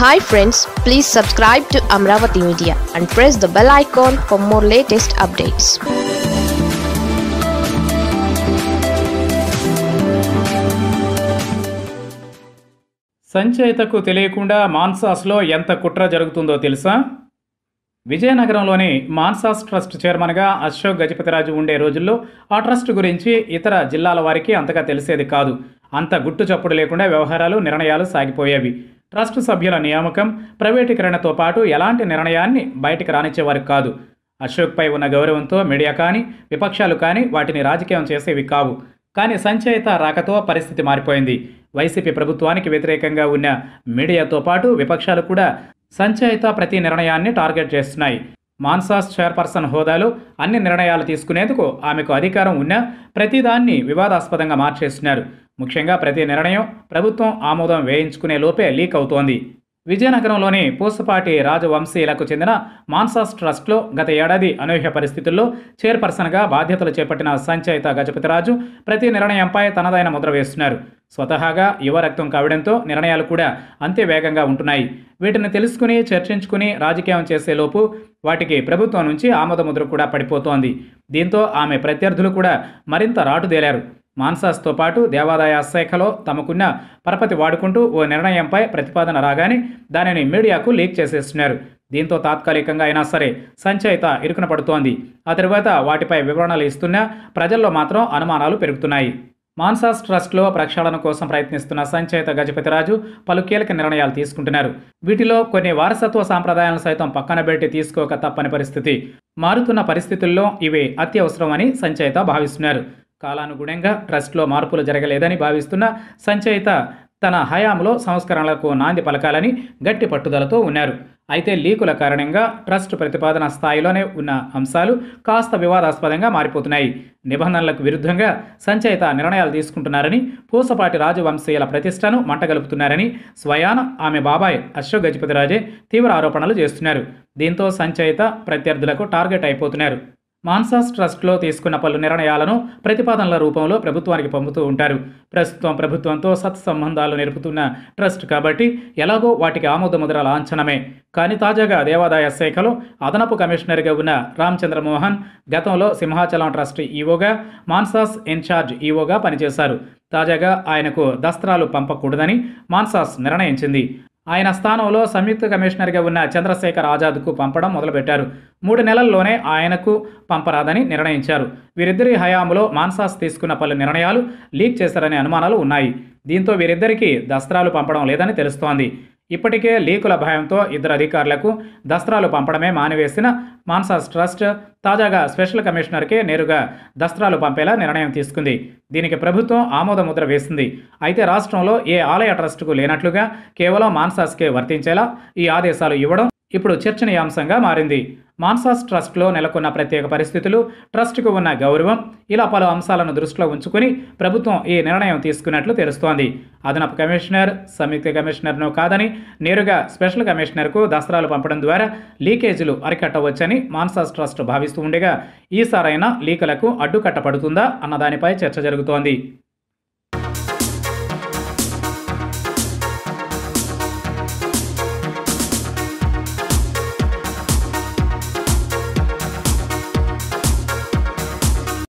hi friends please subscribe to Amaravati media and press the bell icon for more latest updates సంచయితకు తెలియకుండా మాన్సాస్లో ఎంత కుట్ర జరుగుతుందో తెలుసా విజయనగరంలోని మాన్సాస్ ట్రస్ట్ చైర్మన్గా అశోక్ గజపతిరాజు ఉండే రోజుల్లో ఆ ట్రస్ట్ గురించి ఇతర జిల్లాల వారికి అంతగా తెలిసేది కాదు అంత గుట్టు చప్పుడు లేకుండా వ్యవహారాలు నిర్ణయాలు సాగిపోయేవి ట్రస్ట్ సభ్యుల నియామకం ప్రైవేటీకరణతో పాటు ఎలాంటి నిర్ణయాన్ని బయటికి రానిచ్చేవారు కాదు అశోక్పై ఉన్న గౌరవంతో మీడియా కానీ విపక్షాలు కానీ వాటిని రాజకీయం చేసేవి కావు కానీ సంచయిత రాకతో పరిస్థితి మారిపోయింది వైసీపీ ప్రభుత్వానికి వ్యతిరేకంగా ఉన్న మీడియాతో పాటు విపక్షాలు కూడా సంచయిత ప్రతి నిర్ణయాన్ని టార్గెట్ చేస్తున్నాయి మాన్సాస్ చైర్పర్సన్ హోదాలో అన్ని నిర్ణయాలు తీసుకునేందుకు ఆమెకు అధికారం ఉన్నా ప్రతిదాన్ని వివాదాస్పదంగా మార్చేస్తున్నారు ముఖ్యంగా ప్రతి నిర్ణయం ప్రభుత్వం ఆమోదం వేయించుకునే లోపే లీక్ అవుతోంది విజయనగరంలోని పూసపాటి రాజవంశీయులకు చెందిన మాన్సాస్ ట్రస్ట్లో గత ఏడాది అనూహ్య పరిస్థితుల్లో చైర్పర్సన్గా బాధ్యతలు చేపట్టిన సంచయిత గజపతిరాజు ప్రతి నిర్ణయంపై తనదైన ముద్ర వేస్తున్నారు స్వతహాగా యువ రక్తం కావడంతో నిర్ణయాలు కూడా అంతే వేగంగా ఉంటున్నాయి వీటిని తెలుసుకుని చర్చించుకుని రాజకీయం చేసేలోపు వాటికి ప్రభుత్వం నుంచి ఆమోదముద్ర కూడా పడిపోతోంది దీంతో ఆమె ప్రత్యర్థులు కూడా మరింత రాటుదేలారు మాన్సాస్తో పాటు దేవాదాయ శాఖలో తమకున్న పరపతి వాడుకుంటూ ఓ నిర్ణయంపై ప్రతిపాదన రాగానే దానిని మీడియాకు లీక్ చేసేస్తున్నారు దీంతో తాత్కాలికంగా అయినా సరే సంచయిత ఇరుకున పడుతోంది ఆ తర్వాత వాటిపై వివరణలు ఇస్తున్నా ప్రజల్లో మాత్రం అనుమానాలు పెరుగుతున్నాయి మాన్సాస్ ట్రస్ట్లో ప్రక్షాళన కోసం ప్రయత్నిస్తున్న సంచయిత గజపతిరాజు పలు కీలక నిర్ణయాలు తీసుకుంటున్నారు వీటిలో కొన్ని వారసత్వ సాంప్రదాయాలను సైతం పక్కన పెట్టి తీసుకోక తప్పని పరిస్థితి మారుతున్న పరిస్థితుల్లో ఇవి అత్యవసరమని సంచయిత భావిస్తున్నారు కాలానుగుణంగా ట్రస్ట్లో మార్పులు జరగలేదని భావిస్తున్న సంచయిత తన హయాంలో సంస్కరణలకు నాంది పలకాలని గట్టి పట్టుదలతో ఉన్నారు అయితే లీకుల కారణంగా ట్రస్ట్ ప్రతిపాదన స్థాయిలోనే ఉన్న అంశాలు కాస్త వివాదాస్పదంగా మారిపోతున్నాయి నిబంధనలకు విరుద్ధంగా సంచయిత నిర్ణయాలు తీసుకుంటున్నారని పూసపాటి రాజవంశీయుల ప్రతిష్టను మంటగలుపుతున్నారని స్వయాన ఆమె బాబాయ్ అశోక్ గజపతిరాజే తీవ్ర ఆరోపణలు చేస్తున్నారు దీంతో సంచయిత ప్రత్యర్థులకు టార్గెట్ అయిపోతున్నారు మాన్సాస్ ట్రస్ట్లో తీసుకున్న పలు నిర్ణయాలను ప్రతిపాదనల రూపంలో ప్రభుత్వానికి పంపుతూ ఉంటారు ప్రస్తుతం ప్రభుత్వంతో సత్సంబంధాలు నిలుపుతున్న ట్రస్ట్ కాబట్టి ఎలాగో వాటికి ఆమోదముద్ర లాంఛనమే కానీ తాజాగా దేవాదాయ శాఖలో అదనపు కమిషనర్గా ఉన్న రామచంద్రమోహన్ గతంలో సింహాచలం ట్రస్ట్ ఈవోగా మాన్సాస్ ఇన్ఛార్జ్ ఈవోగా పనిచేశారు తాజాగా ఆయనకు దస్త్రాలు పంపకూడదని మాన్సాస్ నిర్ణయించింది ఆయన స్థానంలో సంయుక్త కమిషనర్గా ఉన్న చంద్రశేఖర్ ఆజాద్కు పంపడం మొదలుపెట్టారు మూడు నెలల్లోనే ఆయనకు పంపరాదని నిర్ణయించారు వీరిద్దరి హయాంలో మాన్సాస్ తీసుకున్న పలు నిర్ణయాలు లీక్ చేశారనే అనుమానాలు ఉన్నాయి దీంతో వీరిద్దరికీ దస్త్రాలు పంపడం లేదని తెలుస్తోంది ఇప్పటికే లీకుల భయంతో ఇద్దరు అధికారులకు దస్త్రాలు పంపడమే మానివేసిన మాన్సాస్ ట్రస్ట్ తాజాగా స్పెషల్ కమిషనర్కే నేరుగా దస్త్రాలు పంపేలా నిర్ణయం తీసుకుంది దీనికి ప్రభుత్వం ఆమోద ముద్ర వేసింది అయితే రాష్ట్రంలో ఏ ఆలయ ట్రస్టుకు లేనట్లుగా కేవలం మాన్సాస్కే వర్తించేలా ఈ ఆదేశాలు ఇవ్వడం ఇప్పుడు చర్చనీయాంశంగా మారింది మాన్సాస్ ట్రస్ట్లో నెలకొన్న ప్రత్యేక పరిస్థితులు ట్రస్టుకు ఉన్న గౌరవం ఇలా పలు అంశాలను దృష్టిలో ఉంచుకుని ప్రభుత్వం ఈ నిర్ణయం తీసుకున్నట్లు తెలుస్తోంది అదనపు కమిషనర్ సంయుక్త కమిషనర్ను కాదని నేరుగా స్పెషల్ కమిషనర్కు దస్త్రాలు పంపడం ద్వారా లీకేజీలు అరికట్టవచ్చని మాన్సాస్ ట్రస్ట్ భావిస్తూ ఉండగా ఈసారైనా లీకులకు అడ్డుకట్ట పడుతుందా అన్న దానిపై చర్చ జరుగుతోంది